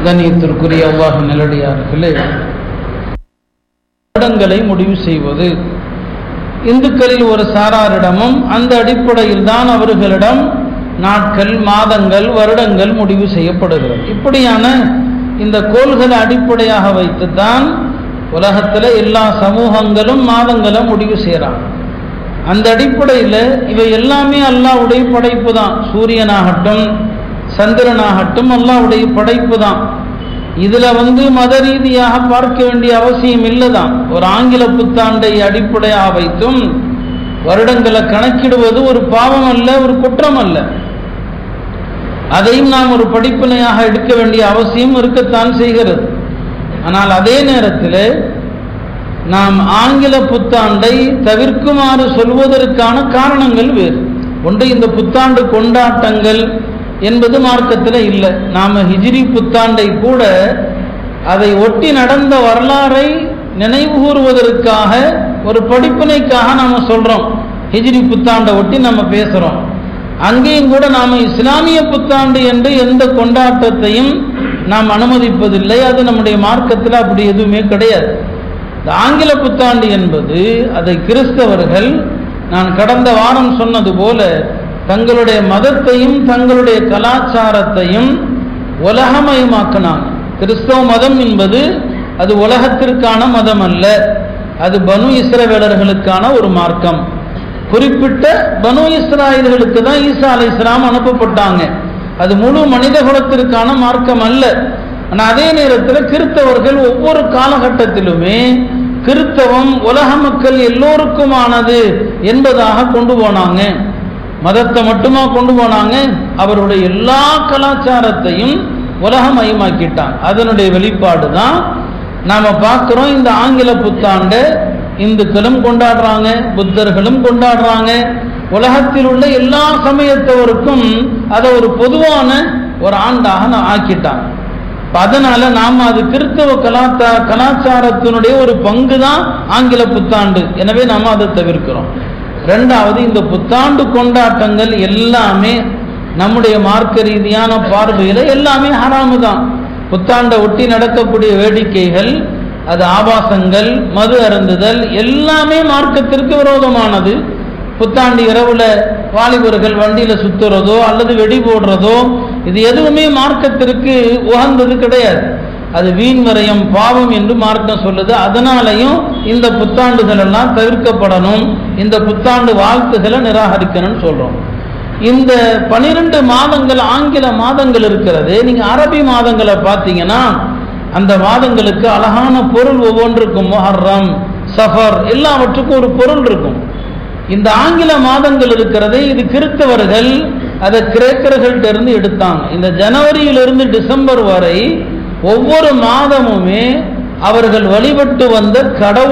கண்ணியத்திற்குரிய அல்லாஹ் நிலடியார்களே வருடங்களை முடிவு செய்வது இந்துக்களில் ஒரு சாராரிடமும் அந்த அடிப்படையில் தான் அவர்களிடம் நாட்கள் மாதங்கள் வருடங்கள் முடிவு செய்யப்படுகிறது இப்படியான இந்த கோள்களை அடிப்படையாக வைத்துத்தான் உலகத்தில் எல்லா சமூகங்களும் மாதங்களை முடிவு செய்கிறாங்க அந்த அடிப்படையில் இவை எல்லாமே அல்லாவுடைய படைப்பு தான் சூரியனாகட்டும் சந்திரனாகட்டும் அல்லாவுடைய படைப்பு தான் இதுல வந்து மத ரீதியாக பார்க்க வேண்டிய அவசியம் இல்லைதான் ஒரு ஆங்கில புத்தாண்டை அடிப்படையாக வைத்தும் வருடங்களை கணக்கிடுவது ஒரு பாவம் அல்ல ஒரு குற்றம் அல்ல அதையும் நாம் ஒரு படிப்பினையாக எடுக்க வேண்டிய அவசியம் இருக்கத்தான் செய்கிறது ஆனால் அதே நேரத்தில் நாம் ஆங்கில புத்தாண்டை தவிர்க்குமாறு சொல்வதற்கான காரணங்கள் வேறு ஒன்று இந்த புத்தாண்டு கொண்டாட்டங்கள் என்பது மார்க்கத்தில் இல்லை நாம் ஹிஜ்ரி புத்தாண்டை கூட அதை ஒட்டி நடந்த வரலாறை நினைவு கூறுவதற்காக ஒரு படிப்பினைக்காக நாம் சொல்கிறோம் ஹிஜ்ரி புத்தாண்டை ஒட்டி நம்ம பேசுகிறோம் அங்கேயும் கூட நாம் இஸ்லாமிய புத்தாண்டு என்று எந்த கொண்டாட்டத்தையும் நாம் அனுமதிப்பதில்லை அது நம்முடைய மார்க்கத்தில் அப்படி எதுவுமே கிடையாது இந்த ஆங்கில புத்தாண்டு என்பது அதை கிறிஸ்தவர்கள் நான் கடந்த வாரம் சொன்னது போல தங்களுடைய மதத்தையும் தங்களுடைய கலாச்சாரத்தையும் உலகமயமாக்கினாங்க கிறிஸ்தவ மதம் என்பது அது உலகத்திற்கான மதம் அல்ல அது பனு இஸ்ரவேலர்களுக்கான ஒரு மார்க்கம் குறிப்பிட்ட பனு இஸ்ராயல்களுக்கு தான் ஈசா அலை இஸ்லாம் அனுப்பப்பட்டாங்க அது முழு மனித குலத்திற்கான மார்க்கம் அல்ல ஆனால் அதே நேரத்தில் கிறித்தவர்கள் ஒவ்வொரு காலகட்டத்திலுமே கிறித்தவம் உலக மக்கள் எல்லோருக்குமானது என்பதாக கொண்டு போனாங்க மதத்தை மட்டுமா கொண்டு போனாங்க அவருடைய எல்லா கலாச்சாரத்தையும் உலகமயமாக்கிட்டாங்க அதனுடைய வெளிப்பாடு தான் நாம் பார்க்குறோம் இந்த ஆங்கில புத்தாண்டை இந்துக்களும் கொண்டாடுறாங்க புத்தர்களும் கொண்டாடுறாங்க உலகத்தில் உள்ள எல்லா சமயத்தவருக்கும் அதை ஒரு பொதுவான ஒரு ஆண்டாக ஆக்கிட்டாங்க அதனால நாம் அது கிறிஸ்தவ கலாச்சா கலாச்சாரத்தினுடைய ஒரு பங்கு தான் ஆங்கில புத்தாண்டு எனவே நாம் அதை தவிர்க்கிறோம் ரெண்டாவது இந்த புத்தாண்டு கொண்டாட்டங்கள் எல்லாமே நம்முடைய மார்க்க ரீதியான பார்வையில் எல்லாமே ஹராமு தான் புத்தாண்டை ஒட்டி நடக்கக்கூடிய வேடிக்கைகள் அது ஆபாசங்கள் மது அருந்துதல் எல்லாமே மார்க்கத்திற்கு விரோதமானது புத்தாண்டு இரவுல வாலிபர்கள் வண்டியில் சுத்துறதோ அல்லது வெடி போடுறதோ இது எதுவுமே மார்க்கத்திற்கு உகந்தது கிடையாது அது வீண் விரயம் பாவம் என்று மார்க்கம் சொல்லுது அதனாலையும் இந்த புத்தாண்டுகள் எல்லாம் தவிர்க்கப்படணும் இந்த புத்தாண்டு வாழ்த்துக்களை நிராகரிக்கணும்னு சொல்றோம் இந்த பனிரெண்டு மாதங்கள் ஆங்கில மாதங்கள் இருக்கிறது நீங்க அரபி மாதங்களை பார்த்தீங்கன்னா அந்த மாதங்களுக்கு அழகான பொருள் ஒவ்வொன்றுக்கும் மொஹர்ரம் சஃபர் எல்லாவற்றுக்கும் ஒரு பொருள் இருக்கும் இந்த ஆங்கில மாதங்கள் இருக்கிறது இது கிறித்தவர்கள் அதை கிரேக்கர்கள்ட்ட இருந்து எடுத்தாங்க இந்த ஜனவரியிலிருந்து டிசம்பர் வரை ஒவ்வொரு மாதமுமே அவர்கள் வழிபட்டு வந்த கடவுள்